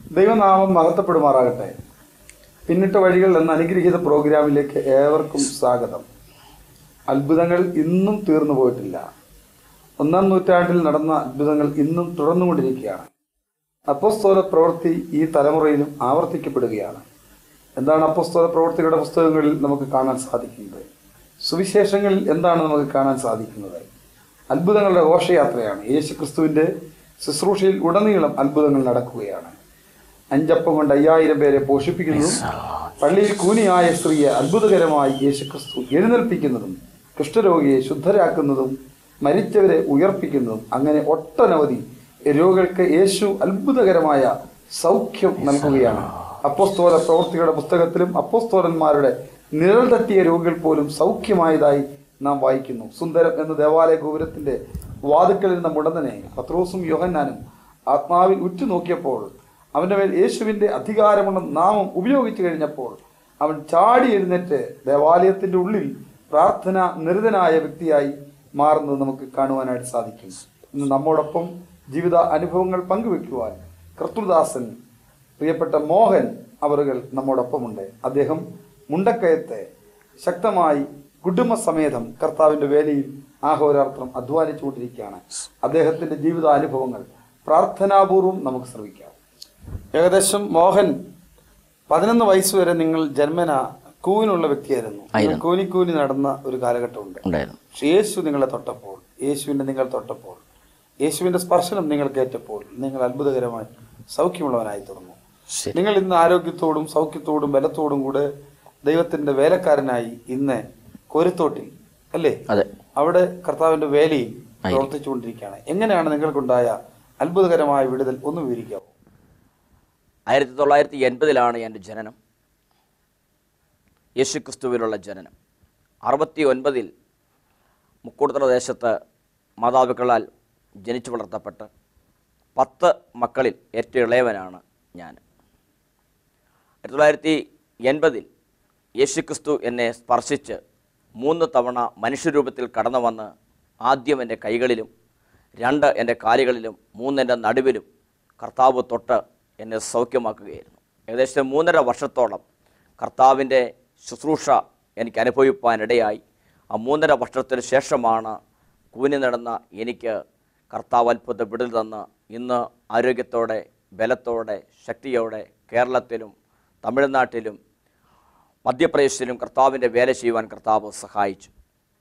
ദൈവനാമം മഹത്വപ്പെടുമാറാകട്ടെ പിന്നിട്ട വഴികൾ എന്ന അനുഗ്രഹീത പ്രോഗ്രാമിലേക്ക് ഏവർക്കും സ്വാഗതം അത്ഭുതങ്ങൾ ഇന്നും തീർന്നു പോയിട്ടില്ല ഒന്നാം നൂറ്റാണ്ടിൽ നടന്ന അത്ഭുതങ്ങൾ ഇന്നും തുടർന്നുകൊണ്ടിരിക്കുകയാണ് അപ്പോസ്തോല പ്രവൃത്തി ഈ തലമുറയിലും ആവർത്തിക്കപ്പെടുകയാണ് എന്താണ് അപ്പോസ്തോല പ്രവൃത്തികളുടെ പുസ്തകങ്ങളിൽ നമുക്ക് കാണാൻ സാധിക്കുന്നത് സുവിശേഷങ്ങളിൽ എന്താണ് നമുക്ക് കാണാൻ സാധിക്കുന്നത് അത്ഭുതങ്ങളുടെ ഘോഷയാത്രയാണ് യേശു ക്രിസ്തുവിൻ്റെ ശുശ്രൂഷയിൽ ഉടനീളം അത്ഭുതങ്ങൾ നടക്കുകയാണ് അഞ്ചപ്പം കൊണ്ട് അയ്യായിരം പേരെ പോഷിപ്പിക്കുന്നതും പള്ളിയിൽ കൂനിയായ സ്ത്രീയെ അത്ഭുതകരമായി യേശുക്രിസ്തു എഴുന്നേൽപ്പിക്കുന്നതും കുഷ്ഠരോഗിയെ ശുദ്ധരാക്കുന്നതും മരിച്ചവരെ ഉയർപ്പിക്കുന്നതും അങ്ങനെ ഒട്ടനവധി രോഗികൾക്ക് യേശു അത്ഭുതകരമായ സൗഖ്യം നൽകുകയാണ് അപ്പോസ്തോല പ്രവൃത്തികളുടെ പുസ്തകത്തിലും അപ്പോസ്തോലന്മാരുടെ നിഴൽ തട്ടിയ രോഗികൾ പോലും സൗഖ്യമായതായി നാം വായിക്കുന്നു സുന്ദരം എന്ന ദേവാലയ ഗോപുരത്തിന്റെ വാതുക്കൽ ഇരുന്ന മുടന്തനെ പത്രോസും യോഹന്നാനും ആത്മാവിൽ ഉറ്റുനോക്കിയപ്പോൾ അവന്റെ മേൽ യേശുവിന്റെ അധികാരമുള്ള നാമം ഉപയോഗിച്ചു കഴിഞ്ഞപ്പോൾ അവൻ ചാടി എഴുന്നേറ്റ് ദേവാലയത്തിന്റെ ഉള്ളിൽ പ്രാർത്ഥന നിരതനായ വ്യക്തിയായി മാറുന്നത് നമുക്ക് കാണുവാനായിട്ട് സാധിക്കും ഇന്ന് നമ്മോടൊപ്പം ജീവിത അനുഭവങ്ങൾ പങ്കുവെക്കുവാൻ കർത്തൃദാസൻ പ്രിയപ്പെട്ട മോഹൻ അവറുകൾ നമ്മോടൊപ്പമുണ്ട് അദ്ദേഹം മുണ്ടക്കയത്തെ ശക്തമായി കുടുംബസമേതം കർത്താവിന്റെ വേലയിൽ ആഹോരാത്രം അധ്വാനിച്ചുകൊണ്ടിരിക്കുകയാണ് അദ്ദേഹത്തിന്റെ ജീവിതാനുഭവങ്ങൾ പ്രാർത്ഥനാപൂർവം നമുക്ക് ശ്രമിക്കാം ഏകദേശം മോഹൻ പതിനൊന്ന് വയസ്സ് വരെ നിങ്ങൾ ജന്മന കൂവിനുള്ള വ്യക്തിയായിരുന്നു നിങ്ങൾ കൂനി കൂനി നടന്ന ഒരു കാലഘട്ടമുണ്ട് ഉണ്ടായിരുന്നു പക്ഷേ യേശു നിങ്ങളെ തൊട്ടപ്പോൾ യേശുവിനെ നിങ്ങൾ തൊട്ടപ്പോൾ യേശുവിന്റെ സ്പർശനം നിങ്ങൾക്ക് ഏറ്റപ്പോൾ നിങ്ങൾ അത്ഭുതകരമായി സൗഖ്യമുള്ളവനായി തീർന്നു ശരി നിങ്ങൾ ഇന്ന് ആരോഗ്യത്തോടും സൗഖ്യത്തോടും ബലത്തോടും കൂടെ ദൈവത്തിന്റെ വേലക്കാരനായി ഇന്ന് കോരിത്തോട്ടിൽ അല്ലേ അതെ അവിടെ കർത്താവിന്റെ വേലയിൽ പ്രവർത്തിച്ചുകൊണ്ടിരിക്കുകയാണ് എങ്ങനെയാണ് നിങ്ങൾക്കുണ്ടായ അത്ഭുതകരമായ വിടുതൽ ഒന്ന് വിവരിക്കാമോ ആയിരത്തി തൊള്ളായിരത്തി എൺപതിലാണ് എൻ്റെ ജനനം യേശുക്രിസ്തുവിലുള്ള ജനനം അറുപത്തി ഒൻപതിൽ മുക്കൂടത്തറ ദേശത്ത് മാതാപിതാക്കളാൽ ജനിച്ചു വളർത്തപ്പെട്ട് പത്ത് മക്കളിൽ ഏറ്റവും ഇളയവനാണ് ഞാൻ ആയിരത്തി തൊള്ളായിരത്തി എൺപതിൽ യേശുക്രിസ്തു എന്നെ സ്പർശിച്ച് മൂന്ന് തവണ മനുഷ്യരൂപത്തിൽ കടന്നു വന്ന് ആദ്യം എൻ്റെ കൈകളിലും രണ്ട് എൻ്റെ കാലുകളിലും മൂന്ന് എൻ്റെ നടുവിലും കർത്താവ് തൊട്ട് എന്നെ സൗഖ്യമാക്കുകയായിരുന്നു ഏകദേശം മൂന്നര വർഷത്തോളം കർത്താവിൻ്റെ ശുശ്രൂഷ എനിക്ക് അനുഭവിപ്പാനിടയായി ആ മൂന്നര വർഷത്തിന് ശേഷമാണ് കൂനി നടന്ന എനിക്ക് കർത്താവ് അത്ഭുത വിടുതൽ തന്ന് ഇന്ന് ആരോഗ്യത്തോടെ ബലത്തോടെ ശക്തിയോടെ കേരളത്തിലും തമിഴ്നാട്ടിലും മധ്യപ്രദേശിലും കർത്താവിൻ്റെ വേല ചെയ്യുവാൻ കർത്താവ് സഹായിച്ചു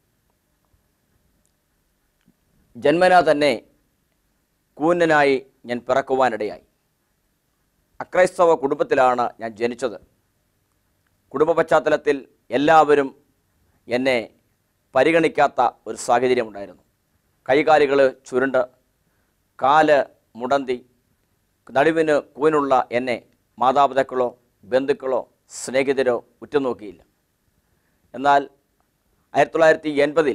ജന്മന തന്നെ കൂന്നനായി ഞാൻ പിറക്കുവാനിടയായി അക്രൈസ്തവ കുടുംബത്തിലാണ് ഞാൻ ജനിച്ചത് കുടുംബ പശ്ചാത്തലത്തിൽ എല്ലാവരും എന്നെ പരിഗണിക്കാത്ത ഒരു സാഹചര്യമുണ്ടായിരുന്നു കൈകാലുകൾ ചുരുണ്ട് കാല് മുടന്തി നടുവിന് കൂനുള്ള എന്നെ മാതാപിതാക്കളോ ബന്ധുക്കളോ സ്നേഹിതരോ ഉറ്റുനോക്കിയില്ല എന്നാൽ ആയിരത്തി തൊള്ളായിരത്തി എൺപതിൽ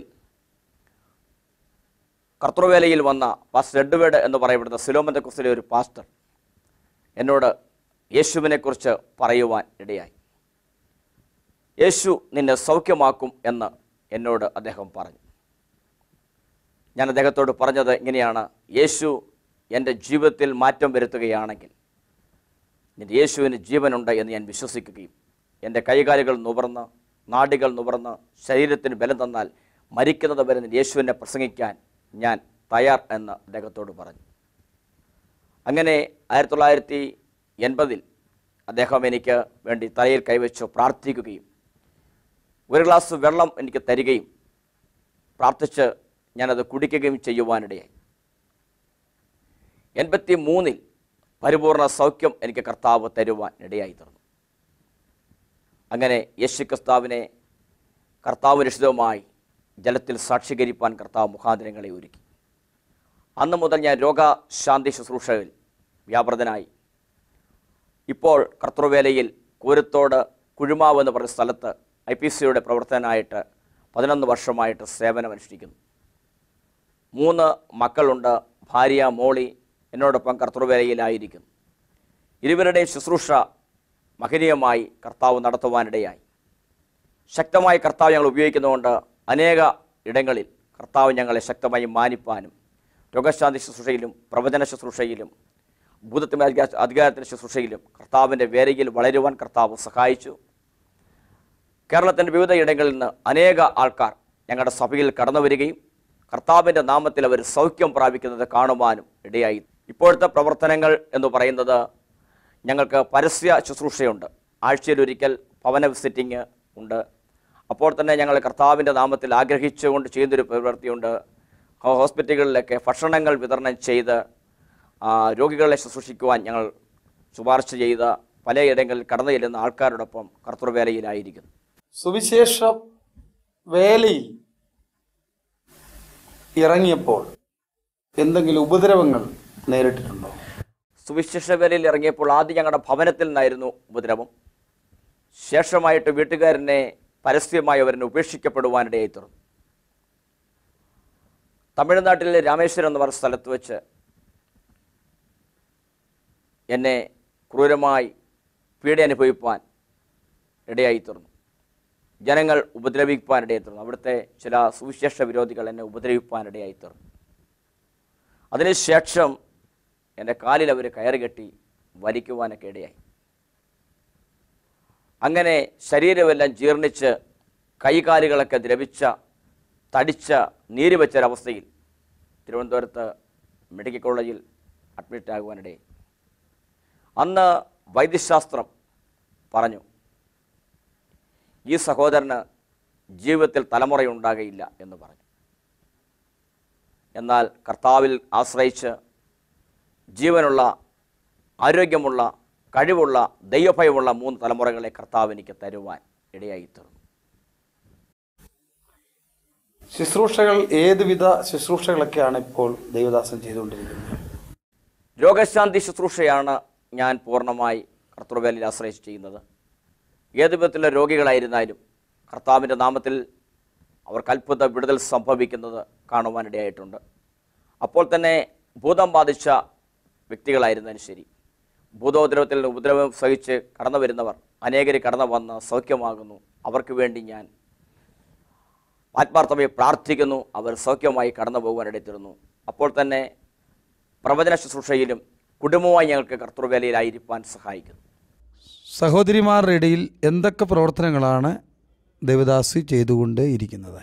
കർത്തൃവേലയിൽ വന്ന പാസ്റ്റർ എഡ്വേഡ് എന്ന് പറയപ്പെടുന്ന സിലോമന്റെ കുറിച്ചിലെ ഒരു പാസ്റ്റർ എന്നോട് യേശുവിനെക്കുറിച്ച് പറയുവാൻ ഇടയായി യേശു നിന്നെ സൗഖ്യമാക്കും എന്ന് എന്നോട് അദ്ദേഹം പറഞ്ഞു ഞാൻ അദ്ദേഹത്തോട് പറഞ്ഞത് ഇങ്ങനെയാണ് യേശു എൻ്റെ ജീവിതത്തിൽ മാറ്റം വരുത്തുകയാണെങ്കിൽ നിന്റെ യേശുവിന് ജീവനുണ്ട് എന്ന് ഞാൻ വിശ്വസിക്കുകയും എൻ്റെ കൈകാലുകൾ നുവർന്ന് നാടികൾ നുവർന്ന് ശരീരത്തിന് ബലം തന്നാൽ മരിക്കുന്നത് വരെ നിന്റെ യേശുവിനെ പ്രസംഗിക്കാൻ ഞാൻ തയ്യാർ എന്ന് അദ്ദേഹത്തോട് പറഞ്ഞു അങ്ങനെ ആയിരത്തി തൊള്ളായിരത്തി എൺപതിൽ അദ്ദേഹം എനിക്ക് വേണ്ടി തലയിൽ കൈവച്ചു പ്രാർത്ഥിക്കുകയും ഒരു ഗ്ലാസ് വെള്ളം എനിക്ക് തരികയും പ്രാർത്ഥിച്ച് ഞാനത് കുടിക്കുകയും ചെയ്യുവാനിടയായി എൺപത്തി മൂന്നിൽ പരിപൂർണ സൗഖ്യം എനിക്ക് കർത്താവ് തരുവാൻ ഇടയായി തീർന്നു അങ്ങനെ യേശു കർത്താവിനെ കർത്താവ് രക്ഷിതവുമായി ജലത്തിൽ സാക്ഷീകരിപ്പാൻ കർത്താവ് മുഖാന്തരങ്ങളെ ഒരുക്കി അന്ന് മുതൽ ഞാൻ രോഗശാന്തി ശുശ്രൂഷയിൽ വ്യാപൃതനായി ഇപ്പോൾ കർത്തൃവേലയിൽ കൂരത്തോട് കുഴുമാവ് എന്ന് പറയുന്ന സ്ഥലത്ത് ഐ പി സിയുടെ പ്രവർത്തനായിട്ട് പതിനൊന്ന് വർഷമായിട്ട് സേവനമനുഷ്ഠിക്കുന്നു മൂന്ന് മക്കളുണ്ട് ഭാര്യ മോളി എന്നോടൊപ്പം കർത്തൃവേലയിലായിരിക്കുന്നു ഇരുവരുടെയും ശുശ്രൂഷ മഹനീയമായി കർത്താവ് നടത്തുവാനിടയായി ശക്തമായി കർത്താവ് ഞങ്ങൾ ഉപയോഗിക്കുന്നതുകൊണ്ട് അനേക ഇടങ്ങളിൽ കർത്താവ് ഞങ്ങളെ ശക്തമായി മാനിപ്പാനും രോഗശാന്തി ശുശ്രൂഷയിലും പ്രവചന ശുശ്രൂഷയിലും ഭൂതത്തിൻ്റെ അധികാ- അധികാരത്തിൻ്റെ ശുശ്രൂഷയിലും കർത്താവിൻ്റെ വേരയിൽ വളരുവാൻ കർത്താവ് സഹായിച്ചു കേരളത്തിൻ്റെ വിവിധ ഇടങ്ങളിൽ നിന്ന് അനേക ആൾക്കാർ ഞങ്ങളുടെ സഭയിൽ കടന്നു വരികയും കർത്താവിൻ്റെ നാമത്തിൽ അവർ സൗഖ്യം പ്രാപിക്കുന്നത് കാണുവാനും ഇടയായി ഇപ്പോഴത്തെ പ്രവർത്തനങ്ങൾ എന്ന് പറയുന്നത് ഞങ്ങൾക്ക് പരസ്യ ശുശ്രൂഷയുണ്ട് ആഴ്ചയിലൊരിക്കൽ ഭവന വിസിറ്റിംഗ് ഉണ്ട് അപ്പോൾ തന്നെ ഞങ്ങൾ കർത്താവിൻ്റെ നാമത്തിൽ ആഗ്രഹിച്ചുകൊണ്ട് ചെയ്യുന്നൊരു പ്രവൃത്തിയുണ്ട് ഹോ- ഹോസ്പിറ്റലുകളിലൊക്കെ ഭക്ഷണങ്ങൾ വിതരണം ചെയ്ത് ആ, രോഗികളെ ശുശ്രൂഷിക്കുവാൻ ഞങ്ങൾ ശുപാർശ ചെയ്ത പലയിടങ്ങളിൽ കടന്നു ചെല്ലുന്ന ആൾക്കാരോടൊപ്പം കർത്തൃവേലയിലായിരിക്കുന്നു സുവിശേഷ വേലയിൽ ഇറങ്ങിയപ്പോൾ എന്തെങ്കിലും ഉപദ്രവങ്ങൾ നേരിട്ടിട്ടുണ്ടോ സുവിശേഷ വേലയിൽ ഇറങ്ങിയപ്പോൾ ആദ്യം ഞങ്ങളുടെ ഭവനത്തിൽ നിന്നായിരുന്നു ഉപദ്രവം ശേഷമായിട്ട് വീട്ടുകാരനെ പരസ്യമായി അവരിനെ ഉപേക്ഷിക്കപ്പെടുവാനിടയായി തീർന്നു തമിഴ്നാട്ടിലെ രാമേശ്വരം എന്ന് പറഞ്ഞ സ്ഥലത്ത് വെച്ച് എന്നെ ക്രൂരമായി പീഡ അനുഭവിപ്പാൻ ഇടയായി തീർന്നു ജനങ്ങൾ ഉപദ്രവിപ്പാൻ ഇടയായി തീർന്നു അവിടുത്തെ ചില സുവിശേഷ വിരോധികൾ എന്നെ ഉപദ്രവിപ്പാൻ ഇടയായി തീർന്നു അതിനുശേഷം എൻ്റെ കാലിൽ അവർ കയറി കെട്ടി വലിക്കുവാനൊക്കെ ഇടയായി അങ്ങനെ ശരീരമെല്ലാം ജീർണിച്ച് കൈകാലുകളൊക്കെ ദ്രവിച്ച തടിച്ച നീര് വെച്ചൊരവസ്ഥയിൽ തിരുവനന്തപുരത്ത് മെഡിക്കൽ കോളേജിൽ അഡ്മിറ്റ് ആകുവാനിടയായി അന്ന് വൈദ്യശാസ്ത്രം പറഞ്ഞു ഈ സഹോദരന് ജീവിതത്തിൽ തലമുറയുണ്ടാകയില്ല എന്ന് പറഞ്ഞു എന്നാൽ കർത്താവിൽ ആശ്രയിച്ച് ജീവനുള്ള ആരോഗ്യമുള്ള കഴിവുള്ള ദൈവഭയമുള്ള മൂന്ന് തലമുറകളെ കർത്താവ് എനിക്ക് തരുവാൻ ഇടയായി തീർന്നു ശുശ്രൂഷകൾ ഏതുവിധ ശുശ്രൂഷകളൊക്കെയാണ് ഇപ്പോൾ ദൈവദാസൻ ചെയ്തുകൊണ്ടിരിക്കുന്നത് രോഗശാന്തി ശുശ്രൂഷയാണ് ഞാൻ പൂർണ്ണമായി കർത്തൃവേലയിൽ ആശ്രയിച്ച് ചെയ്യുന്നത് ഏത് വിധത്തിലുള്ള രോഗികളായിരുന്നാലും കർത്താവിൻ്റെ നാമത്തിൽ അവർക്ക് അത്ഭുത വിടുതൽ സംഭവിക്കുന്നത് കാണുവാനിടയായിട്ടുണ്ട് അപ്പോൾ തന്നെ ഭൂതം ബാധിച്ച വ്യക്തികളായിരുന്നാലും ശരി ഭൂതോദ്രവത്തിൽ നിന്ന് ഉപദ്രവം സഹിച്ച് കടന്നു വരുന്നവർ അനേകർ കടന്നു വന്ന് സൗഖ്യമാകുന്നു അവർക്ക് വേണ്ടി ഞാൻ ആത്മാർത്ഥമായി പ്രാർത്ഥിക്കുന്നു അവർ സൗഖ്യമായി കടന്നു പോകുവാനിടത്തിരുന്നു അപ്പോൾ തന്നെ പ്രവചന ശുശ്രൂഷയിലും കുടുംബമായി ഞങ്ങൾക്ക് കർത്തൃവേലയിലായിരിക്കാൻ സഹായിക്കുന്നു സഹോദരിമാരുടെ ഇടയിൽ എന്തൊക്കെ പ്രവർത്തനങ്ങളാണ് ദേവദാസി ചെയ്തുകൊണ്ട് ഇരിക്കുന്നത്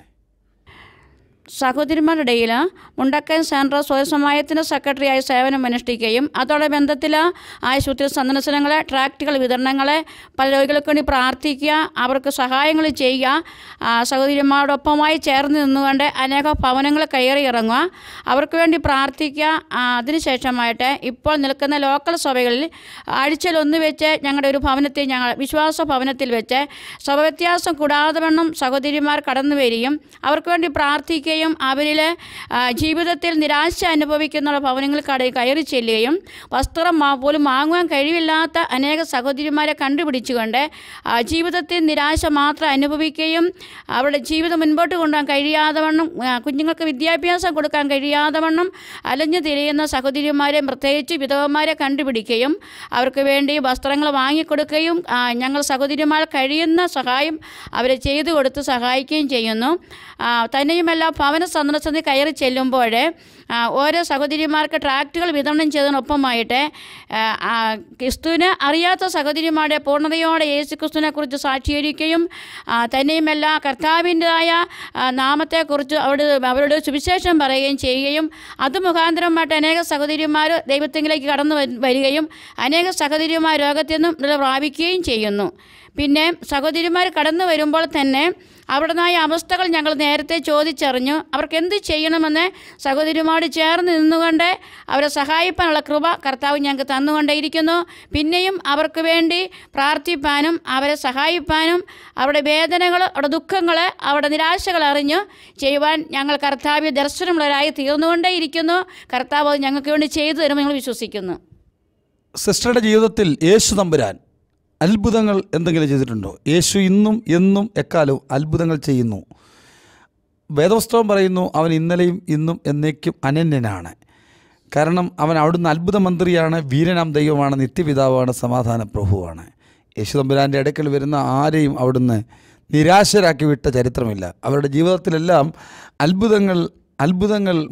സഹോദരിമാരുടെ ഇടയിൽ മുണ്ടക്കൻ സെൻട്രൽ സ്വയസമായത്തിൻ്റെ സെക്രട്ടറിയായി സേവനമനുഷ്ഠിക്കുകയും അതോടെ ബന്ധത്തിൽ ആശുപത്രി സന്ദർശനങ്ങൾ ട്രാക്റ്റുകൾ വിതരണങ്ങൾ പല രോഗികൾക്ക് വേണ്ടി പ്രാർത്ഥിക്കുക അവർക്ക് സഹായങ്ങൾ ചെയ്യുക ആ, സഹോദരിമാരോടൊപ്പമായി ചേർന്ന് നിന്നുകൊണ്ട് അനേക ഭവനങ്ങൾ കയറി ഇറങ്ങുക അവർക്ക് വേണ്ടി പ്രാർത്ഥിക്കുക ആ, അതിനുശേഷമായിട്ട് ഇപ്പോൾ നിൽക്കുന്ന ലോക്കൽ സഭകളിൽ ആഴ്ചയിൽ ഒന്ന് വെച്ച് ഞങ്ങളുടെ ഒരു ഭവനത്തിൽ ഞങ്ങൾ വിശ്വാസ ഭവനത്തിൽ വെച്ച് സ്വഭവ്യത്യാസം കൂടാതെ വണ്ണം സഹോദരിമാർ കടന്നു വരികയും അവർക്ക് വേണ്ടി പ്രാർത്ഥിക്കുകയും അവരിൽ ആ, ജീവിതത്തിൽ നിരാശ അനുഭവിക്കുന്ന ഭവനങ്ങൾ കട കയറി ചെല്ലുകയും വസ്ത്രം മാ- പോലും വാങ്ങുവാൻ കഴിവില്ലാത്ത അനേക സഹോദരിമാരെ കണ്ടുപിടിച്ചുകൊണ്ട് ആ, ജീവിതത്തിൽ നിരാശ മാത്രം അനുഭവിക്കുകയും അവരുടെ ജീവിതം മുൻപോട്ട് കൊണ്ടുപോകാൻ കഴിയാതെ വണ്ണം ആ, കുഞ്ഞുങ്ങൾക്ക് വിദ്യാഭ്യാസം കൊടുക്കാൻ കഴിയാതെ വണ്ണം അലഞ്ഞു തിരിയുന്ന സഹോദരിമാരെ പ്രത്യേകിച്ച് വിധവന്മാരെ കണ്ടുപിടിക്കുകയും അവർക്ക് വേണ്ടി വസ്ത്രങ്ങൾ വാങ്ങിക്കൊടുക്കുകയും ആ, ഞങ്ങൾ സഹോദരിമാർ കഴിയുന്ന സഹായം അവരെ ചെയ്തു കൊടുത്ത് സഹായിക്കുകയും ചെയ്യുന്നു ആ, തന്നെയുമല്ല ഭവന സന്ദർശനത്തിൽ കയറി ചെല്ലുമ്പോൾ ആ, ഓരോ സഹോദരിമാർക്ക് ട്രാക്റ്റുകൾ വിതരണം ചെയ്തതിനൊപ്പമായിട്ട് ആ, ആ, ക്രിസ്തുവിനെ അറിയാത്ത സഹോദരിമാരുടെ പൂർണ്ണതയോടെ യേശു ക്രിസ്തുവിനെ കുറിച്ച് സാക്ഷീകരിക്കുകയും ആ, തന്നെയുമല്ല കർത്താവിൻ്റെതായ നാമത്തെക്കുറിച്ച് അവിടെ അവരുടെ സുവിശേഷം പറയുകയും ചെയ്യുകയും അത് മുഖാന്തരമായിട്ട് അനേക സഹോദരിമാർ ദൈവത്തിലേക്ക് കടന്നു വ- വരികയും അനേക സഹോദരിമാർ രോഗത്തിൽ നിന്നും നില പ്രാപിക്കുകയും ചെയ്യുന്നു പിന്നെ സഹോദരിമാർ കടന്നു വരുമ്പോൾ തന്നെ അവിടുന്നായ അവസ്ഥകൾ ഞങ്ങൾ നേരത്തെ ചോദിച്ചറിഞ്ഞു അവർക്ക് എന്ത് ചെയ്യണമെന്ന് സഹോദരിമാരോട് ചേർന്ന് നിന്നുകൊണ്ട് അവരെ സഹായിപ്പാനുള്ള കൃപ കർത്താവ് ഞങ്ങൾക്ക് തന്നുകൊണ്ടേയിരിക്കുന്നു പിന്നെയും അവർക്ക് വേണ്ടി പ്രാർത്ഥിപ്പാനും അവരെ സഹായിപ്പാനും അവരുടെ വേദനകൾ അവരുടെ ദുഃഖങ്ങൾ അവരുടെ നിരാശകൾ അറിഞ്ഞ് ചെയ്യുവാൻ ഞങ്ങൾ കർത്താവ് ദർശനമുള്ളവരായി തീർന്നുകൊണ്ടേയിരിക്കുന്നു കർത്താവ് അത് ഞങ്ങൾക്ക് വേണ്ടി ചെയ്തു തരുമെന്ന് ഞങ്ങൾ വിശ്വസിക്കുന്നു സിസ്റ്ററുടെ ജീവിതത്തിൽ യേശു തമ്പുരാൻ അത്ഭുതങ്ങൾ എന്തെങ്കിലും ചെയ്തിട്ടുണ്ടോ യേശു ഇന്നും എന്നും എക്കാലവും അത്ഭുതങ്ങൾ ചെയ്യുന്നു വേദപുസ്തകം പറയുന്നു അവൻ ഇന്നലെയും ഇന്നും എന്നേക്കും അനന്യനാണ് കാരണം അവൻ അവിടുന്ന് അത്ഭുത മന്ത്രിയാണ് വീരനാം ദൈവമാണ് നിത്യപിതാവാണ് സമാധാന പ്രഭുവാണ് യേശു തമ്പുരാൻ്റെ അടുക്കൽ വരുന്ന ആരെയും അവിടുന്ന് നിരാശരാക്കി വിട്ട ചരിത്രമില്ല അവരുടെ ജീവിതത്തിലെല്ലാം അത്ഭുതങ്ങൾ അത്ഭുതങ്ങൾ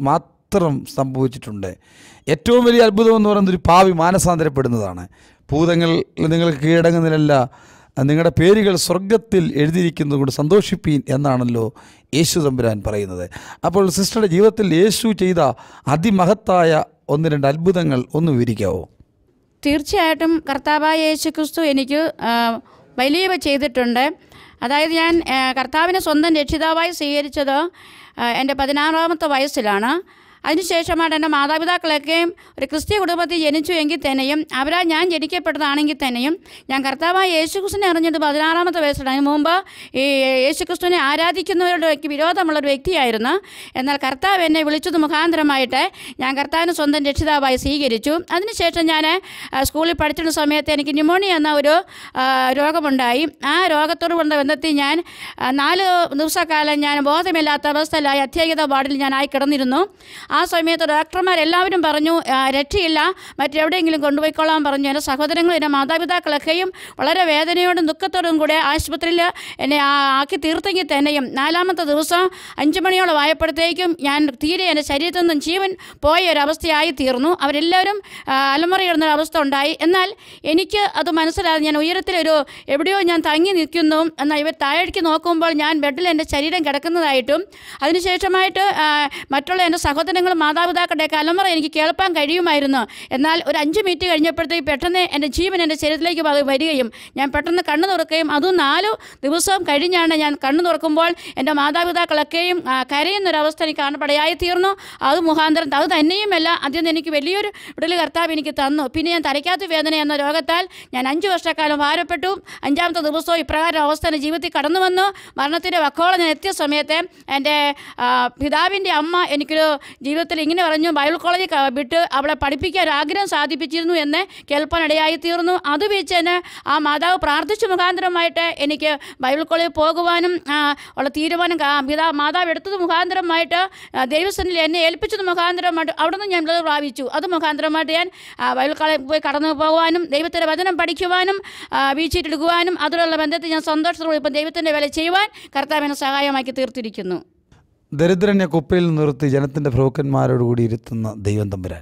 മാത്രം സംഭവിച്ചിട്ടുണ്ട് ഏറ്റവും വലിയ അത്ഭുതം എന്ന് പറയുന്നത് ഒരു പാവി മാനസാന്തരപ്പെടുന്നതാണ് ഭൂതങ്ങൾ നിങ്ങൾക്ക് കീഴടങ്ങുന്നില്ല നിങ്ങളുടെ പേരുകൾ സ്വർഗത്തിൽ എഴുതിയിരിക്കുന്നത് കൊണ്ട് സന്തോഷിപ്പീൻ എന്നാണല്ലോ യേശു തമ്പുരാൻ പറയുന്നത് അപ്പോൾ സിസ്റ്ററുടെ ജീവിതത്തിൽ യേശു ചെയ്ത അതിമഹത്തായ ഒന്ന് രണ്ട് അത്ഭുതങ്ങൾ ഒന്ന് വിവരിക്കാവോ തീർച്ചയായിട്ടും കർത്താവായ യേശു ക്രിസ്തു എനിക്ക് ആ, വലിയവ ചെയ്തിട്ടുണ്ട് അതായത് ഞാൻ ആ, കർത്താവിനെ സ്വന്തം രക്ഷിതാവായി സ്വീകരിച്ചത് ആ, എൻ്റെ പതിനാറാമത്തെ വയസ്സിലാണ് അതിനുശേഷമാണ് എൻ്റെ മാതാപിതാക്കളൊക്കെയും ഒരു ക്രിസ്ത്യ കുടുംബത്തിൽ ജനിച്ചു എങ്കിൽ തന്നെയും അവരാ ഞാൻ ജനിക്കപ്പെട്ടതാണെങ്കിൽ തന്നെയും ഞാൻ കർത്താവായ യേശുക്രിസ്തുവിനെ അറിഞ്ഞത് പതിനാറാമത്തെ വയസ്സിലാണ് അതിന് മുമ്പ് ഈ യേശുക്രിസ്തുവിനെ ആരാധിക്കുന്നവരുടെ വിരോധമുള്ള ഒരു വ്യക്തിയായിരുന്നു എന്നാൽ കർത്താവ് എന്നെ വിളിച്ചത് മുഖാന്തരമായിട്ട് ഞാൻ കർത്താവിനെ സ്വന്തം രക്ഷിതാവായി സ്വീകരിച്ചു അതിനുശേഷം ഞാൻ ആ, സ്കൂളിൽ പഠിച്ചിരുന്ന സമയത്ത് എനിക്ക് ന്യൂമോണിയ എന്ന ഒരു ആ, രോഗമുണ്ടായി ആ രോഗത്തോട് കൊണ്ട് ബന്ധത്തിൽ ഞാൻ ആ, നാല് ദിവസക്കാലം ഞാൻ ബോധമില്ലാത്ത അവസ്ഥയിലായി അത്യാഹിത വാർഡിൽ ഞാനായി കിടന്നിരുന്നു ആ സമയത്ത് ഡോക്ടർമാരെല്ലാവരും പറഞ്ഞു ആ, രക്ഷയില്ല മറ്റെവിടെയെങ്കിലും കൊണ്ടുപോയിക്കൊള്ളാൻ പറഞ്ഞു എൻ്റെ സഹോദരങ്ങളും എൻ്റെ മാതാപിതാക്കളൊക്കെയും വളരെ വേദനയോടും ദുഃഖത്തോടും കൂടെ ആശുപത്രിയിൽ എന്നെ ആ- ആക്കി തീർത്തെങ്കിൽ തന്നെയും നാലാമത്തെ ദിവസം അഞ്ച് മണിയോളം ആയപ്പോഴത്തേക്കും ഞാൻ തീരെ എൻ്റെ ശരീരത്തിൽ നിന്നും ജീവൻ പോയ ഒരവസ്ഥയായി തീർന്നു അവരെല്ലാവരും ആ, അലമുറയിടുന്ന ഒരു അവസ്ഥ ഉണ്ടായി എന്നാൽ എനിക്ക് അത് മനസ്സിലായി ഞാൻ ഉയരത്തിലൊരു എവിടെയോ ഞാൻ തങ്ങി നിൽക്കുന്നു എന്നാൽ ഇവർ താഴേക്ക് നോക്കുമ്പോൾ ഞാൻ ബെഡിൽ എൻ്റെ ശരീരം കിടക്കുന്നതായിട്ടും അതിനുശേഷമായിട്ട് ആ, മറ്റുള്ള എൻ്റെ സഹോദരങ്ങളും മാതാപിതാക്കളുടെയൊക്കെ അലമുറ എനിക്ക് കേൾപ്പാൻ കഴിയുമായിരുന്നു എന്നാൽ ഒരു അഞ്ച് മിനിറ്റ് കഴിഞ്ഞപ്പോഴത്തേക്ക് പെട്ടെന്ന് എൻ്റെ ജീവൻ എൻ്റെ ശരീരത്തിലേക്ക് വ- വരികയും ഞാൻ പെട്ടെന്ന് കണ്ണു തുറക്കുകയും അതും നാലു ദിവസം കഴിഞ്ഞാണ് ഞാൻ കണ്ണു തുറക്കുമ്പോൾ എൻ്റെ മാതാപിതാക്കളൊക്കെയും ആ, കരയുന്നൊരവസ്ഥ എനിക്ക് കാണപ്പെടയായി തീർന്നു അത് മുഖാന്തരം അത് തന്നെയുമല്ല അതിൽ നിന്ന് എനിക്ക് വലിയൊരു വിടൽ കർത്താവ് എനിക്ക് തന്നു പിന്നെ ഞാൻ തലയ്ക്കാത്ത വേദന എന്ന രോഗത്താൽ ഞാൻ അഞ്ച് വർഷക്കാലം ഭാരപ്പെട്ടു അഞ്ചാമത്തെ ദിവസവും ഇപ്രകാരം അവസ്ഥ എൻ്റെ ജീവിതത്തിൽ കടന്നു വന്നു മരണത്തിൻ്റെ വക്കോളം ഞാൻ എത്തിയ സമയത്ത് എൻ്റെ ആ, പിതാവിൻ്റെ അമ്മ എനിക്കൊരു ജീവിതത്തിൽ ഇങ്ങനെ പറഞ്ഞു ബൈബിൾ കോളേജിൽ ക- വിട്ട് അവളെ പഠിപ്പിക്കാൻ ഒരു ആഗ്രഹം സാധിപ്പിച്ചിരുന്നു എന്ന് കേൾപ്പാനിടയായി തീർന്നു അത് വെച്ച് തന്നെ ആ മാതാവ് പ്രാർത്ഥിച്ച മുഖാന്തരമായിട്ട് എനിക്ക് ബൈബിൾ കോളേജിൽ പോകുവാനും ആ, ഉള്ള തീരുമാനം കാ- പിതാ മാതാവ് എടുത്തത് മുഖാന്തരമായിട്ട് ആ, ദൈവസന്നിൽ എന്നെ ഏൽപ്പിച്ചത് മുഖാന്തരമായിട്ട് അവിടെ നിന്ന് ഞാൻ വിടുതൽ പ്രാപിച്ചു അത് മുഖാന്തരമായിട്ട് ഞാൻ ആ, ബൈബിൾ കോളേജിൽ പോയി കടന്നു പോകുവാനും ദൈവത്തിൻ്റെ വചനം പഠിക്കുവാനും വീഴ്ചയിട്ടെടുക്കുവാനും അതിലുള്ള ബന്ധത്തിൽ ഞാൻ സന്തോഷത്തോടെ ഇപ്പം ദൈവത്തിൻ്റെ വില ചെയ്യുവാൻ കർത്താവിനെ സഹായമാക്കി തീർത്തിരിക്കുന്നു ദരിദ്രനെ കുപ്പയിൽ നിർത്തി ജനത്തിൻ്റെ ഭ്രോക്കന്മാരോടുകൂടി ഇരുത്തുന്ന ദൈവം തമ്പുരാൻ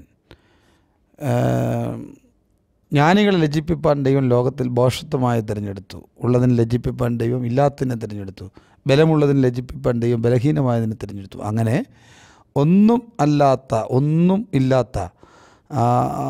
ഏം, ജ്ഞാനികളെ ലജ്ജിപ്പിപ്പാൻ ദൈവം ലോകത്തിൽ ഭോഷത്വമായി തിരഞ്ഞെടുത്തു ഉള്ളതിനെ ലജ്ജിപ്പിപ്പാൻ ദൈവം ഇല്ലാത്തതിനെ തിരഞ്ഞെടുത്തു ബലമുള്ളതിനെ ലജ്ജിപ്പിപ്പാൻ ദൈവം ബലഹീനമായതിനെ തിരഞ്ഞെടുത്തു അങ്ങനെ ഒന്നും അല്ലാത്ത ഒന്നും ഇല്ലാത്ത ആ,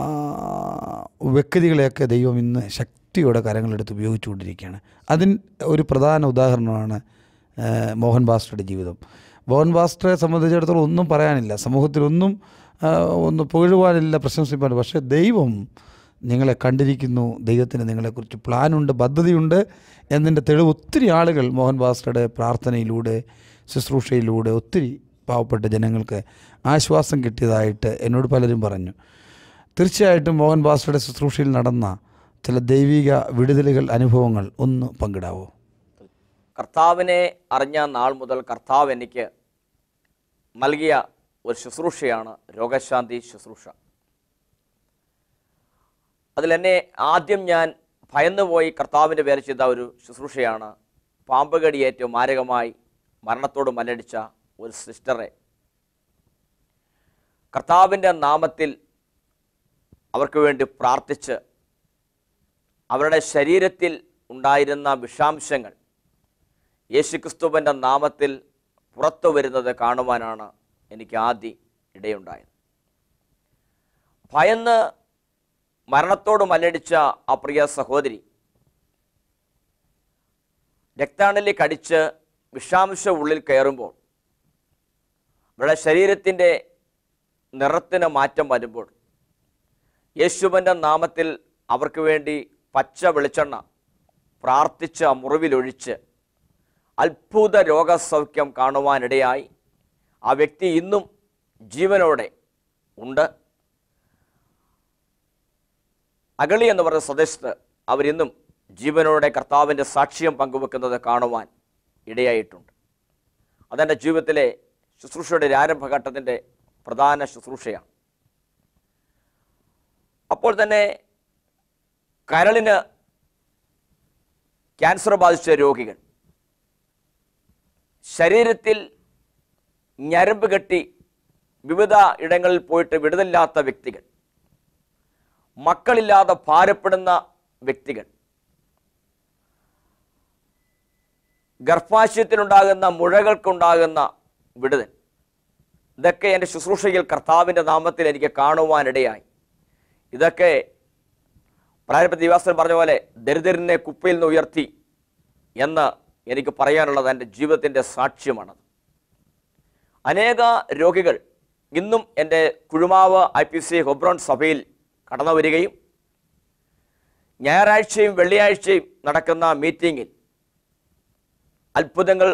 വ്യക്തികളെയൊക്കെ ദൈവം ഇന്ന് ശക്തിയോടെ കരങ്ങളെടുത്ത് ഉപയോഗിച്ചുകൊണ്ടിരിക്കുകയാണ് അതിന് ഒരു പ്രധാന ഉദാഹരണമാണ് ഏഹ്, മോഹൻ ബാസ്റ്ററുടെ ജീവിതം മോഹൻ ബാസ്റ്ററെ സംബന്ധിച്ചിടത്തോളം ഒന്നും പറയാനില്ല സമൂഹത്തിലൊന്നും ആ, ഒന്ന് പുകഴുവാനില്ല പ്രശംസിപ്പാനില്ല പക്ഷേ ദൈവം നിങ്ങളെ കണ്ടിരിക്കുന്നു ദൈവത്തിന് നിങ്ങളെക്കുറിച്ച് പ്ലാനുണ്ട് പദ്ധതിയുണ്ട് എന്നതിൻ്റെ തെളിവ് ഒത്തിരി ആളുകൾ മോഹൻ ബാസ്റ്ററുടെ പ്രാർത്ഥനയിലൂടെ ശുശ്രൂഷയിലൂടെ ഒത്തിരി പാവപ്പെട്ട ജനങ്ങൾക്ക് ആശ്വാസം കിട്ടിയതായിട്ട് എന്നോട് പലരും പറഞ്ഞു തീർച്ചയായിട്ടും മോഹൻ ബാസ്റ്ററുടെ ശുശ്രൂഷയിൽ നടന്ന ചില ദൈവിക വിടുതലുകൾ അനുഭവങ്ങൾ ഒന്ന് പങ്കിടാവോ കർത്താവിനെ അറിഞ്ഞ നാൾ മുതൽ കർത്താവ് എനിക്ക് നൽകിയ ഒരു ശുശ്രൂഷയാണ് രോഗശാന്തി ശുശ്രൂഷ അതിലെന്നെ ആദ്യം ഞാൻ ഭയന്നുപോയി കർത്താവിൻ്റെ വേല ചെയ്ത ഒരു ശുശ്രൂഷയാണ് പാമ്പുകടിയേറ്റ് മാരകമായി മരണത്തോട് മല്ലടിച്ച ഒരു സിസ്റ്ററെ കർത്താവിൻ്റെ നാമത്തിൽ അവർക്ക് വേണ്ടി പ്രാർത്ഥിച്ച് അവരുടെ ശരീരത്തിൽ ഉണ്ടായിരുന്ന വിഷാംശങ്ങൾ യേശുക്രിസ്തുവിൻ്റെ നാമത്തിൽ പുറത്തു വരുന്നത് കാണുവാനാണ് എനിക്ക് ആദ്യം ഇടയുണ്ടായത് ഭയന്ന് മരണത്തോട് മല്ലടിച്ച ആ പ്രിയ സഹോദരി രക്താണലി കടിച്ച് വിഷാംശം ഉള്ളിൽ കയറുമ്പോൾ അവരുടെ ശരീരത്തിൻ്റെ നിറത്തിന് മാറ്റം വരുമ്പോൾ യേശുവിൻ്റെ നാമത്തിൽ അവർക്ക് വേണ്ടി പച്ച വെളിച്ചെണ്ണ പ്രാർത്ഥിച്ച് ആ മുറിവിലൊഴിച്ച് അത്ഭുത രോഗസൗഖ്യം കാണുവാനിടയായി ആ വ്യക്തി ഇന്നും ജീവനോടെ ഉണ്ട് അഗളി എന്ന് പറയുന്ന സ്വദേശത്ത് അവരിന്നും ജീവനോടെ കർത്താവിൻ്റെ സാക്ഷ്യം പങ്കുവെക്കുന്നത് കാണുവാൻ ഇടയായിട്ടുണ്ട് അതെൻ്റെ ജീവിതത്തിലെ ശുശ്രൂഷയുടെ ഒരു ആരംഭഘട്ടത്തിൻ്റെ പ്രധാന ശുശ്രൂഷയാണ് അപ്പോൾ തന്നെ കരളിന് ക്യാൻസർ ബാധിച്ച രോഗികൾ ശരീരത്തിൽ ഞരമ്പ് കെട്ടി വിവിധ ഇടങ്ങളിൽ പോയിട്ട് വിടുതലില്ലാത്ത വ്യക്തികൾ മക്കളില്ലാതെ ഭാരപ്പെടുന്ന വ്യക്തികൾ ഗർഭാശയത്തിലുണ്ടാകുന്ന മുഴകൾക്കുണ്ടാകുന്ന വിടുതൽ ഇതൊക്കെ എൻ്റെ ശുശ്രൂഷയിൽ കർത്താവിൻ്റെ നാമത്തിൽ എനിക്ക് കാണുവാനിടയായി ഇതൊക്കെ പ്രാരംഭ ദിവാസൻ പറഞ്ഞ പോലെ ദരിദ്രനെ കുപ്പയിൽ നിന്ന് ഉയർത്തി എന്ന് എനിക്ക് പറയാനുള്ളത് എൻ്റെ ജീവിതത്തിൻ്റെ സാക്ഷ്യമാണത് അനേക രോഗികൾ ഇന്നും എൻ്റെ Kuzhumavu I P C Hebron സഭയിൽ കടന്നു വരികയും ഞായറാഴ്ചയും വെള്ളിയാഴ്ചയും നടക്കുന്ന മീറ്റിങ്ങിൽ അത്ഭുതങ്ങൾ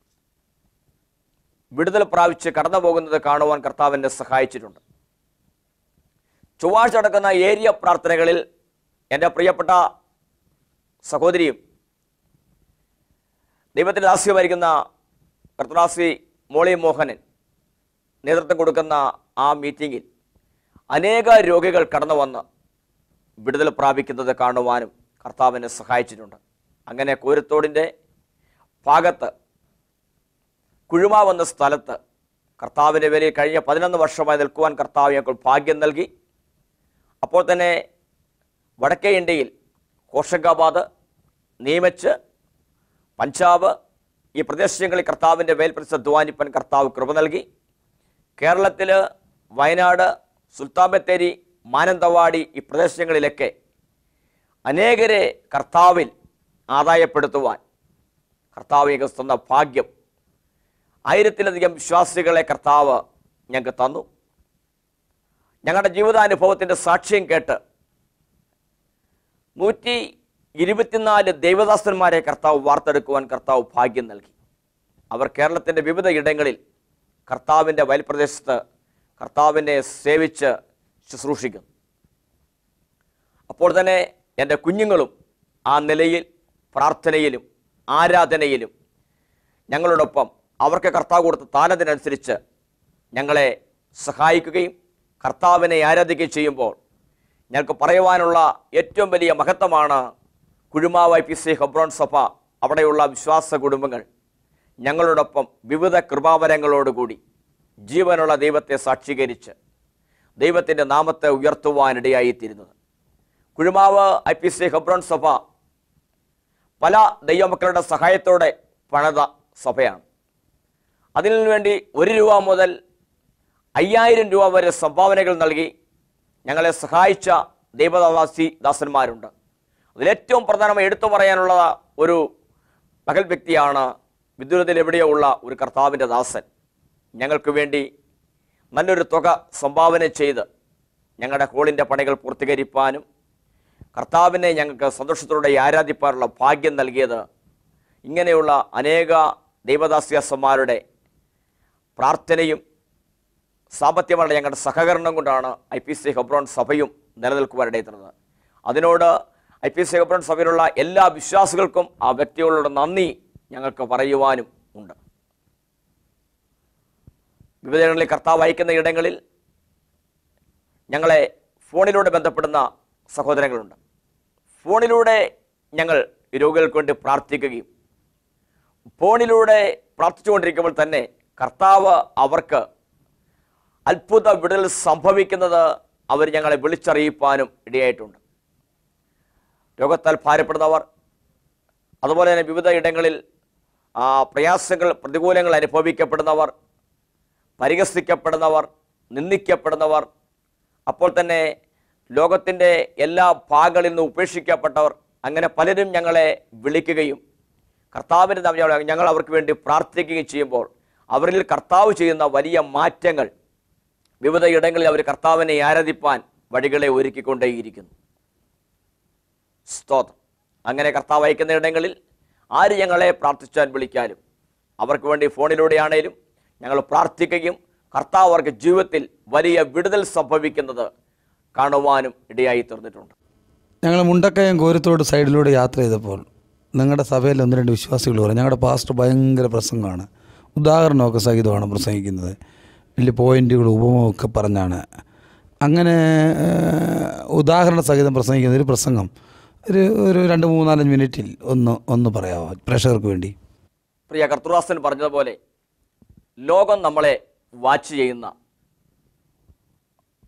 വിടുതൽ പ്രാപിച്ച് കടന്നു പോകുന്നത് കാണുവാൻ കർത്താവ് എന്നെ സഹായിച്ചിട്ടുണ്ട് ചൊവ്വാഴ്ച നടക്കുന്ന ഏരിയ പ്രാർത്ഥനകളിൽ എൻ്റെ പ്രിയപ്പെട്ട സഹോദരിയും ദൈവത്തിൻ്റെ ദാസ്യമായിരിക്കുന്ന കർത്തദാസി മോളി മോഹനൻ നേതൃത്വം കൊടുക്കുന്ന ആ മീറ്റിങ്ങിൽ അനേക രോഗികൾ കടന്നു വന്ന് വിടുതൽ പ്രാപിക്കുന്നത് കാണുവാനും കർത്താവിനെ സഹായിച്ചിട്ടുണ്ട് അങ്ങനെ കോരത്തോടിൻ്റെ ഭാഗത്ത് കുഴുമാവ് എന്ന സ്ഥലത്ത് കർത്താവിൻ്റെ പേരിൽ കഴിഞ്ഞ പതിനൊന്ന് വർഷമായി നിൽക്കുവാൻ കർത്താവ് ഞങ്ങൾക്ക് ഭാഗ്യം നൽകി അപ്പോൾ തന്നെ വടക്കേ ഇന്ത്യയിൽ ഹോഷങ്കാബാദ് നീമച്ച് പഞ്ചാബ് ഈ പ്രദേശങ്ങളിൽ കർത്താവിൻ്റെ വേൽപ്രതിഷ്ഠ ധ്വാനിപ്പൻ കർത്താവ് കൃപ നൽകി കേരളത്തിൽ വയനാട് സുൽത്താൻ ബത്തേരി മാനന്തവാടി ഈ പ്രദേശങ്ങളിലൊക്കെ അനേകരെ കർത്താവിൽ ആദായപ്പെടുത്തുവാൻ കർത്താവ് ഞങ്ങൾക്ക് തന്ന ഭാഗ്യം ആയിരത്തിലധികം വിശ്വാസികളെ കർത്താവ് ഞങ്ങൾക്ക് തന്നു ഞങ്ങളുടെ ജീവിതാനുഭവത്തിൻ്റെ സാക്ഷ്യം കേട്ട് നൂറ്റി ഇരുപത്തിനാല് ദൈവദാസന്മാരെ കർത്താവ് വാർത്തെടുക്കുവാൻ കർത്താവ് ഭാഗ്യം നൽകി അവർ കേരളത്തിൻ്റെ വിവിധ ഇടങ്ങളിൽ കർത്താവിൻ്റെ വയൽപ്രദേശത്ത് കർത്താവിനെ സേവിച്ച് ശുശ്രൂഷിക്കുന്നു അപ്പോൾ തന്നെ എൻ്റെ കുഞ്ഞുങ്ങളും ആ നിലയിൽ പ്രാർത്ഥനയിലും ആരാധനയിലും ഞങ്ങളോടൊപ്പം അവർക്ക് കർത്താവ് കൊടുത്ത താലത്തിനനുസരിച്ച് ഞങ്ങളെ സഹായിക്കുകയും കർത്താവിനെ ആരാധിക്കുകയും ചെയ്യുമ്പോൾ ഞങ്ങൾക്ക് പറയുവാനുള്ള ഏറ്റവും വലിയ മഹത്വമാണ് Kuzhumavu I P C Hebron സഭ അവിടെയുള്ള വിശ്വാസ കുടുംബങ്ങൾ ഞങ്ങളോടൊപ്പം വിവിധ കൃപാവരങ്ങളോടുകൂടി ജീവനുള്ള ദൈവത്തെ സാക്ഷീകരിച്ച് ദൈവത്തിൻ്റെ നാമത്തെ ഉയർത്തുവാനിടയായിത്തീരുന്നത് Kuzhumavu I P C Hebron സഭ പല ദൈവമക്കളുടെ സഹായത്തോടെ പണിത സഭയാണ് അതിനു വേണ്ടി ഒരു രൂപ മുതൽ അയ്യായിരം രൂപ വരെ സംഭാവനകൾ നൽകി ഞങ്ങളെ സഹായിച്ച ദൈവദാസി ദാസന്മാരുണ്ട് അതിലേറ്റവും പ്രധാനമായി എടുത്തു പറയാനുള്ള ഒരു പകൽ വ്യക്തിയാണ് വിദൂരത്തിൽ എവിടെയോ ഉള്ള ഒരു കർത്താവിൻ്റെ ദാസൻ ഞങ്ങൾക്ക് വേണ്ടി നല്ലൊരു തുക സംഭാവന ചെയ്ത് ഞങ്ങളുടെ ഹോളിൻ്റെ പണികൾ പൂർത്തീകരിപ്പാനും കർത്താവിനെ ഞങ്ങൾക്ക് സന്തോഷത്തോടെ ആരാധിപ്പാനുള്ള ഭാഗ്യം നൽകിയത് ഇങ്ങനെയുള്ള അനേക ദൈവദാസ്യസന്മാരുടെ പ്രാർത്ഥനയും സാമ്പത്തികമായ ഞങ്ങളുടെ സഹകരണം കൊണ്ടാണ് ഐ പി സി ഹെബ്രോൺ സഭയും നിലനിൽക്കുവാനിടയുന്നത് അതിനോട് ഐ പി സി ഹെബ്രോൺ സഭയിലുള്ള എല്ലാ വിശ്വാസികൾക്കും ആ വ്യക്തികളോട് നന്ദി ഞങ്ങൾക്ക് പറയുവാനും ഉണ്ട് വിവിധങ്ങളിൽ കർത്താവ് അയക്കുന്ന ഇടങ്ങളിൽ ഞങ്ങളെ ഫോണിലൂടെ ബന്ധപ്പെടുന്ന സഹോദരങ്ങളുണ്ട് ഫോണിലൂടെ ഞങ്ങൾ രോഗികൾക്ക് വേണ്ടി പ്രാർത്ഥിക്കുകയും ഫോണിലൂടെ പ്രാർത്ഥിച്ചുകൊണ്ടിരിക്കുമ്പോൾ തന്നെ കർത്താവ് അവർക്ക് അത്ഭുത വിടൽ സംഭവിക്കുന്നത് അവർ ഞങ്ങളെ വിളിച്ചറിയിപ്പാനും ഇടയായിട്ടുണ്ട് രോഗത്താൽ ഭാരപ്പെടുന്നവർ അതുപോലെ തന്നെ വിവിധ ഇടങ്ങളിൽ ആ, പ്രയാസങ്ങൾ പ്രതികൂലങ്ങൾ അനുഭവിക്കപ്പെടുന്നവർ പരിഹസിക്കപ്പെടുന്നവർ നിന്ദിക്കപ്പെടുന്നവർ അപ്പോൾ തന്നെ ലോകത്തിൻ്റെ എല്ലാ ഭാഗങ്ങളിൽ നിന്ന് ഉപേക്ഷിക്കപ്പെട്ടവർ അങ്ങനെ പലരും ഞങ്ങളെ വിളിക്കുകയും കർത്താവിൻ്റെ നാമം ഞങ്ങൾ അവർക്ക് വേണ്ടി പ്രാർത്ഥിക്കുകയും ചെയ്യുമ്പോൾ അവരിൽ കർത്താവ് ചെയ്യുന്ന വലിയ മാറ്റങ്ങൾ വിവിധ ഇടങ്ങളിൽ അവർ കർത്താവിനെ ആരാധിപ്പാൻ വഴികളെ ഒരുക്കിക്കൊണ്ടേയിരിക്കുന്നു സ്തോത്രം അങ്ങനെ കർത്താവ് അയക്കുന്ന ഇടങ്ങളിൽ ആര് ഞങ്ങളെ പ്രാർത്ഥിച്ചാൽ വിളിക്കാനും അവർക്ക് വേണ്ടി ഫോണിലൂടെയാണേലും ഞങ്ങൾ പ്രാർത്ഥിക്കുകയും കർത്താവ് അവർക്ക് ജീവിതത്തിൽ വലിയ വിടുതൽ സംഭവിക്കുന്നത് കാണുവാനും ഇടയായി തീർന്നിട്ടുണ്ട് ഞങ്ങൾ മുണ്ടക്കയം കോരത്തോട് സൈഡിലൂടെ യാത്ര ചെയ്തപ്പോൾ നിങ്ങളുടെ സഭയിൽ ഒന്ന് രണ്ട് വിശ്വാസികൾ പറഞ്ഞു ഞങ്ങളുടെ പാസ്റ്റർ ഭയങ്കര പ്രസംഗമാണ് ഉദാഹരണമൊക്കെ സഹിതമാണ് പ്രസംഗിക്കുന്നത് വലിയ പോയിന്റുകളും ഉപമൊക്കെ പറഞ്ഞാണ് അങ്ങനെ ഏഹ്, ഉദാഹരണ സഹിതം പ്രസംഗിക്കുന്ന ഒരു പ്രസംഗം ഒരു ഒരു രണ്ട് മൂന്നാലഞ്ച് മിനിറ്റിൽ ഒന്ന് ഒന്ന് പറയാമോ പ്രേക്ഷകർക്ക് വേണ്ടി പ്രിയ കർത്തൃദാസൻ പറഞ്ഞതുപോലെ ലോകം നമ്മളെ വാച്ച് ചെയ്യുന്ന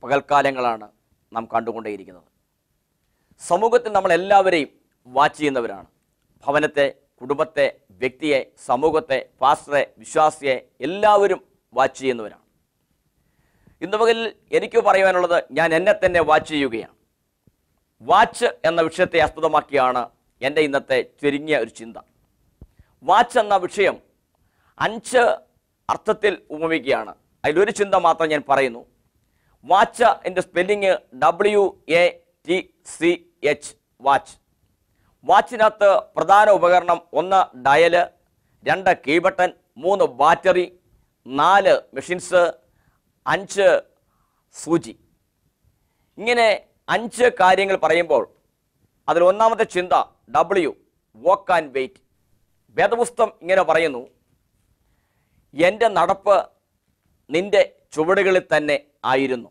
പകൽക്കാലങ്ങളാണ് നാം കണ്ടുകൊണ്ടേയിരിക്കുന്നത് സമൂഹത്തിൽ നമ്മൾ എല്ലാവരെയും വാച്ച് ചെയ്യുന്നവരാണ് ഭവനത്തെ കുടുംബത്തെ വ്യക്തിയെ സമൂഹത്തെ പാസ്റ്ററെ വിശ്വാസിയെ എല്ലാവരും വാച്ച് ചെയ്യുന്നവരാണ് ഇന്ന് പകലിൽ എനിക്ക് പറയുവാനുള്ളത് ഞാൻ എന്നെ തന്നെ വാച്ച് ചെയ്യുകയാണ് വാച്ച് എന്ന വിഷയത്തെ ആസ്പദമാക്കിയാണ് എൻ്റെ ഇന്നത്തെ ചുരുങ്ങിയ ഒരു ചിന്ത വാച്ച് എന്ന വിഷയം അഞ്ച് അർത്ഥത്തിൽ ഉപമിക്കുകയാണ് അതിലൊരു ചിന്ത മാത്രം ഞാൻ പറയുന്നു വാച്ച് എൻ്റെ spelling W A T C H watch വാച്ചിനകത്ത് പ്രധാന ഉപകരണം ഒന്ന് ഡയല് രണ്ട് കീ ബട്ടൺ മൂന്ന് ബാറ്ററി നാല് മെഷീൻസ് അഞ്ച് സൂചി ഇങ്ങനെ അഞ്ച് കാര്യങ്ങൾ പറയുമ്പോൾ അതിൽ ഒന്നാമത്തെ ചിന്ത ഡബ്ല്യു വോക്ക് ആൻഡ് വെയിറ്റ് വേദപുസ്തകം ഇങ്ങനെ പറയുന്നു എൻ്റെ നടപ്പ് നിന്റെ ചുവടുകളിൽ തന്നെ ആയിരുന്നു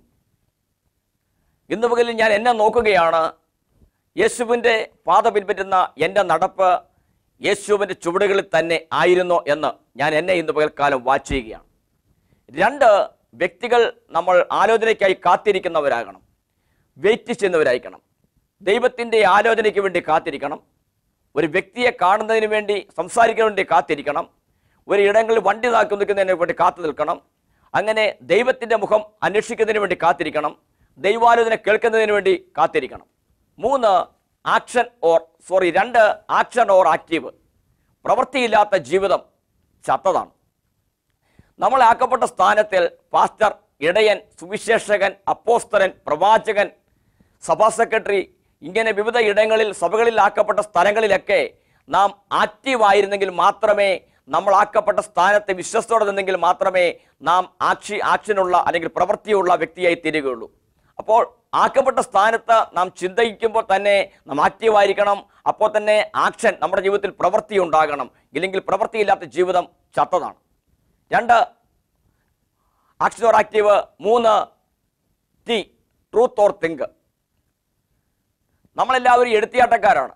ഇന്ന് പകലിൽ ഞാൻ എന്നെ നോക്കുകയാണ് യേശുവിൻ്റെ പാത പിൻപറ്റുന്ന എൻ്റെ നടപ്പ് യേശുവിൻ്റെ ചുവടുകളിൽ തന്നെ ആയിരുന്നോ എന്ന് ഞാൻ എന്നെ ഇന്ന് പകൽക്കാലം വാച്ച് ചെയ്യുകയാണ് രണ്ട് വ്യക്തികൾ നമ്മൾ ആലോചനയ്ക്കായി കാത്തിരിക്കുന്നവരാകണം വെയിറ്റ് ചെയ്യുന്നവരായിരിക്കണം ദൈവത്തിൻ്റെ ആലോചനയ്ക്ക് വേണ്ടി കാത്തിരിക്കണം ഒരു വ്യക്തിയെ കാണുന്നതിന് വേണ്ടി സംസാരിക്കുന്നതിന് വേണ്ടി കാത്തിരിക്കണം ഒരു ഇടങ്ങളിൽ വണ്ടി നാക്കി നിൽക്കുന്നതിന് വേണ്ടി കാത്തു നിൽക്കണം അങ്ങനെ ദൈവത്തിൻ്റെ മുഖം അന്വേഷിക്കുന്നതിന് വേണ്ടി കാത്തിരിക്കണം ദൈവാലോചന കേൾക്കുന്നതിന് വേണ്ടി കാത്തിരിക്കണം മൂന്ന് ആക്ഷൻ ഓർ സോറി രണ്ട് ആക്ഷൻ ഓർ ആക്റ്റീവ് പ്രവൃത്തിയില്ലാത്ത ജീവിതം ചത്തതാണ് നമ്മൾ ആക്കപ്പെട്ട സ്ഥാനത്തിൽ പാസ്റ്റർ ഇടയൻ സുവിശേഷകൻ അപ്പോസ്തലൻ പ്രവാചകൻ സഭാ സെക്രട്ടറി ഇങ്ങനെ വിവിധ ഇടങ്ങളിൽ സഭകളിൽ ആക്കപ്പെട്ട സ്ഥലങ്ങളിലൊക്കെ നാം ആക്റ്റീവായിരുന്നെങ്കിൽ മാത്രമേ നമ്മൾ ആക്കപ്പെട്ട സ്ഥാനത്ത് വിശ്വസ്തോടെ നിന്നെങ്കിൽ മാത്രമേ നാം ആക്ഷി ആക്ഷനുള്ള അല്ലെങ്കിൽ പ്രവൃത്തിയുള്ള വ്യക്തിയായി തീരുകയുള്ളൂ അപ്പോൾ ആക്കപ്പെട്ട സ്ഥാനത്ത് നാം ചിന്തിക്കുമ്പോൾ തന്നെ നാം ആക്റ്റീവായിരിക്കണം അപ്പോൾ തന്നെ ആക്ഷൻ നമ്മുടെ ജീവിതത്തിൽ പ്രവൃത്തി ഉണ്ടാകണം ഇല്ലെങ്കിൽ പ്രവൃത്തിയില്ലാത്ത ജീവിതം ചത്തതാണ് രണ്ട് ആക്ഷൻ ഓർ ആക്റ്റീവ് മൂന്ന് ടി ട്രൂത്ത് ഓർ തിങ്ക് നമ്മളെല്ലാവരും എടുത്തിയാട്ടക്കാരാണ്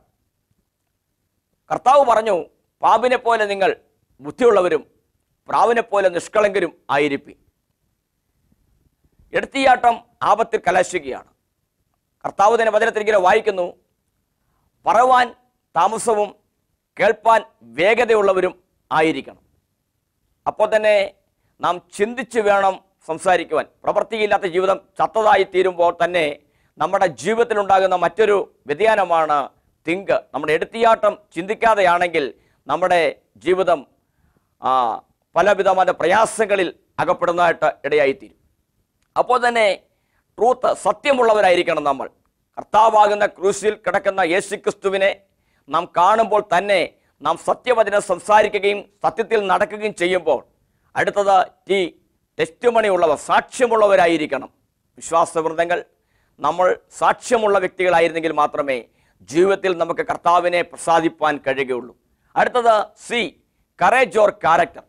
കർത്താവ് പറഞ്ഞു പാമ്പിനെ പോലെ നിങ്ങൾ ബുദ്ധിയുള്ളവരും പ്രാവിനെ പോലെ നിഷ്കളങ്കരും ആയിരിപ്പി എടുത്തിയാട്ടം ആപത്തിൽ കലാശിക്കുകയാണ് കർത്താവ് തന്നെ വചനത്തിൽ ഇങ്ങനെ വായിക്കുന്നു പറവാൻ താമസവും കേൾപ്പാൻ വേഗതയുള്ളവരും ആയിരിക്കണം അപ്പോൾ തന്നെ നാം ചിന്തിച്ച് വേണം സംസാരിക്കുവാൻ പ്രവൃത്തിയില്ലാത്ത ജീവിതം ചത്തതായി തീരുമ്പോൾ തന്നെ നമ്മുടെ ജീവിതത്തിലുണ്ടാകുന്ന മറ്റൊരു വ്യതിയാനമാണ് തിങ്ക് നമ്മുടെ എടുത്തിയാട്ടം ചിന്തിക്കാതെയാണെങ്കിൽ നമ്മുടെ ജീവിതം ആ, പലവിധമായ പ്രയാസങ്ങളിൽ അകപ്പെടുന്നതായിട്ട് ഇടയായിത്തീരും അപ്പോൾ തന്നെ ട്രൂത്ത് സത്യമുള്ളവരായിരിക്കണം നമ്മൾ കർത്താവാകുന്ന ക്രൂശിൽ കിടക്കുന്ന യേശുക്രിസ്തുവിനെ നാം കാണുമ്പോൾ തന്നെ നാം സത്യവചനം സംസാരിക്കുകയും സത്യത്തിൽ നടക്കുകയും ചെയ്യുമ്പോൾ അടുത്തത് ഈ ടെസ്റ്റ് ഉള്ളവർ സാക്ഷ്യമുള്ളവരായിരിക്കണം വിശ്വാസവൃന്ദങ്ങൾ നമ്മൾ സാക്ഷ്യമുള്ള വ്യക്തികളായിരുന്നെങ്കിൽ മാത്രമേ ജീവിതത്തിൽ നമുക്ക് കർത്താവിനെ പ്രസാദിപ്പാൻ കഴിയുകയുള്ളൂ അടുത്തത് സി കറേജ് ഓർ ക്യാരക്ടർ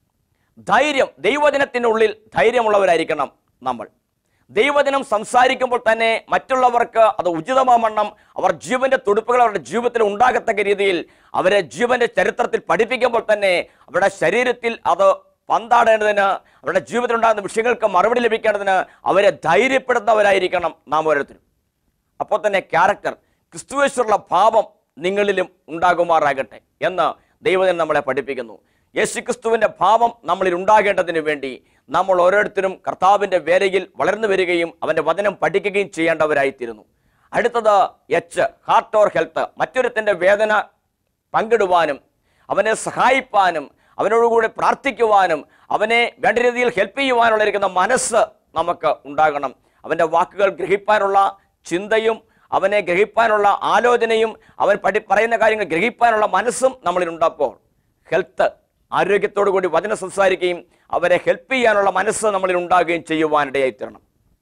ധൈര്യം ദൈവജനത്തിനുള്ളിൽ ധൈര്യമുള്ളവരായിരിക്കണം നമ്മൾ ദൈവജനം സംസാരിക്കുമ്പോൾ തന്നെ മറ്റുള്ളവർക്ക് അത് ഉചിതമാവണ്ണം അവർ ജീവന്റെ തുടുപ്പുകൾ അവരുടെ ജീവിതത്തിൽ ഉണ്ടാകത്തക്ക രീതിയിൽ അവരെ ജീവന്റെ ചരിത്രത്തിൽ പഠിപ്പിക്കുമ്പോൾ തന്നെ അവരുടെ ശരീരത്തിൽ അത് പന്താടേണ്ടതിന് അവരുടെ ജീവിതത്തിൽ ഉണ്ടാകുന്ന വിഷയങ്ങൾക്ക് മറുപടി ലഭിക്കേണ്ടതിന് അവരെ ധൈര്യപ്പെടുന്നവരായിരിക്കണം നാം ഓരോരുത്തരും അപ്പോൾ തന്നെ ക്യാരക്ടർ ക്രിസ്തുവേശ്വരുള്ള ഭാവം നിങ്ങളിലും ഉണ്ടാകുമാറാകട്ടെ എന്ന് ദൈവജനം നമ്മളെ പഠിപ്പിക്കുന്നു യേശുക്രിസ്തുവിന്റെ ഭാവം നമ്മളിൽ ഉണ്ടാകേണ്ടതിന് വേണ്ടി നമ്മൾ ഓരോരുത്തരും കർത്താവിന്റെ വേലയിൽ വളർന്നു വരികയും അവന്റെ വചനം പഠിക്കുകയും ചെയ്യേണ്ടവരായിത്തീരുന്നു അടുത്തത് എച്ച് ഹാർട്ട് ഓർ ഹെൽത്ത് മറ്റൊരുത്തിന്റെ വേദന പങ്കിടുവാനും അവനെ സഹായിപ്പാനും അവനോടുകൂടി പ്രാർത്ഥിക്കുവാനും അവനെ വേണ്ട രീതിയിൽ ഹെൽപ്പ് ചെയ്യുവാനുള്ള ഇരിക്കുന്ന മനസ്സ് നമുക്ക് ഉണ്ടാകണം അവൻ്റെ വാക്കുകൾ ഗ്രഹിപ്പാനുള്ള ചിന്തയും അവനെ ഗ്രഹിപ്പാനുള്ള ആലോചനയും അവൻ പഠി പറയുന്ന കാര്യങ്ങൾ ഗ്രഹിപ്പാനുള്ള മനസ്സും നമ്മളിലുണ്ടപ്പോൾ ഹെൽത്ത് ആരോഗ്യത്തോടു കൂടി വചനം സംസാരിക്കുകയും അവരെ ഹെൽപ്പ് ചെയ്യാനുള്ള മനസ്സ് നമ്മളിൽ ഉണ്ടാകുകയും ചെയ്യുവാനിടയായിത്തീരണം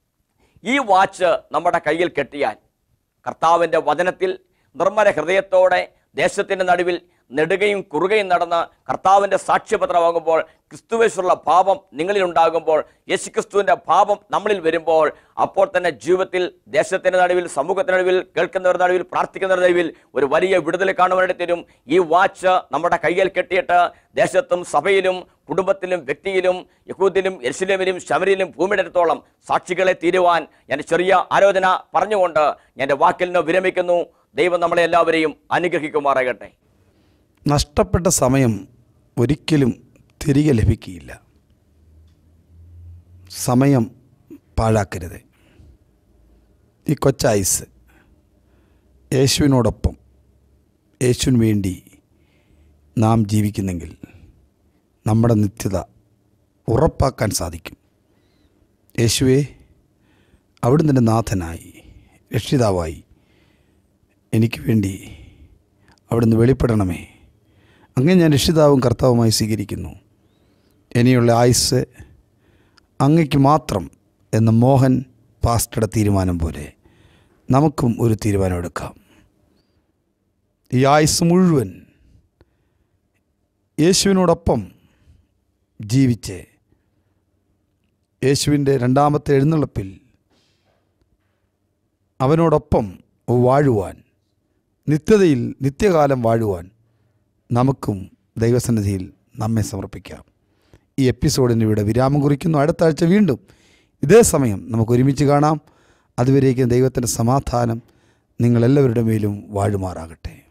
ഈ വാച്ച് നമ്മുടെ കയ്യിൽ കെട്ടിയാൽ കർത്താവിൻ്റെ വചനത്തിൽ നിർമ്മല ഹൃദയത്തോടെ ദേശത്തിൻ്റെ നടുവിൽ നെടുകയും കുറുകയും നടന്ന് കർത്താവിൻ്റെ സാക്ഷ്യപത്രമാകുമ്പോൾ ക്രിസ്തുവേശ്വരുള്ള ഭാവം നിങ്ങളിൽ ഉണ്ടാകുമ്പോൾ യേശുക്രിസ്തുവിൻ്റെ ഭാവം നമ്മളിൽ വരുമ്പോൾ അപ്പോൾ തന്നെ ജീവിതത്തിൽ ദേശത്തിൻ്റെ നടുവിൽ സമൂഹത്തിൻ്റെ നടുവിൽ കേൾക്കുന്നവരുടെ നടുവിൽ പ്രാർത്ഥിക്കുന്നവരുടെ നടുവിൽ ഒരു വലിയ വിടുതൽ കാണുവാനായിട്ട് തരും ഈ വാച്ച് നമ്മുടെ കയ്യിൽ കെട്ടിയിട്ട് ദേശത്തും സഭയിലും കുടുംബത്തിലും വ്യക്തിയിലും യഹൂദിലും എരുസലേമിലും ശബരിയിലും ഭൂമിയിടത്തോളം സാക്ഷികളെ തീരുവാൻ ഞാൻ ചെറിയ ആലോചന പറഞ്ഞുകൊണ്ട് ഞാൻ എൻ്റെ വാക്കിൽ നിന്ന് വിരമിക്കുന്നു ദൈവം നമ്മളെ എല്ലാവരെയും അനുഗ്രഹിക്കുമാറാകട്ടെ നഷ്ടപ്പെട്ട സമയം ഒരിക്കലും തിരികെ ലഭിക്കുകയില്ല സമയം പാഴാക്കരുത് ഈ കൊച്ചായുസ് യേശുവിനോടൊപ്പം യേശുവിന് വേണ്ടി നാം ജീവിക്കുന്നെങ്കിൽ നമ്മുടെ നിത്യത ഉറപ്പാക്കാൻ സാധിക്കും യേശുവെ അവിടുന്ന് എൻ്റെ നാഥനായി രക്ഷിതാവായി എനിക്ക് വേണ്ടി അവിടുന്ന് വെളിപ്പെടണമേ അങ്ങനെ ഞാൻ രക്ഷിതാവും കർത്താവുമായി സ്വീകരിക്കുന്നു ഇനിയുള്ള ആയുസ് അങ്ങയ്ക്ക് മാത്രം എന്ന മോഹൻ പാസ്റ്ററുടെ തീരുമാനം പോലെ നമുക്കും ഒരു തീരുമാനമെടുക്കാം ഈ ആയുസ് മുഴുവൻ യേശുവിനോടൊപ്പം ജീവിച്ച് യേശുവിൻ്റെ രണ്ടാമത്തെ എഴുന്നള്ളിപ്പിൽ അവനോടൊപ്പം വാഴുവാൻ നിത്യതയിൽ നിത്യകാലം വാഴുവാൻ നമുക്കും ദൈവസന്നിധിയിൽ നമ്മെ സമർപ്പിക്കാം ഈ എപ്പിസോഡിന് ഇവിടെ വിരാമം കുറിക്കുന്നു അടുത്ത ആഴ്ച വീണ്ടും ഇതേ സമയം നമുക്ക് ഒരുമിച്ച് കാണാം അതുവരേക്കും ദൈവത്തിൻ്റെ സമാധാനം നിങ്ങളെല്ലാവരുടെ മേലും വാഴുമാറാകട്ടെ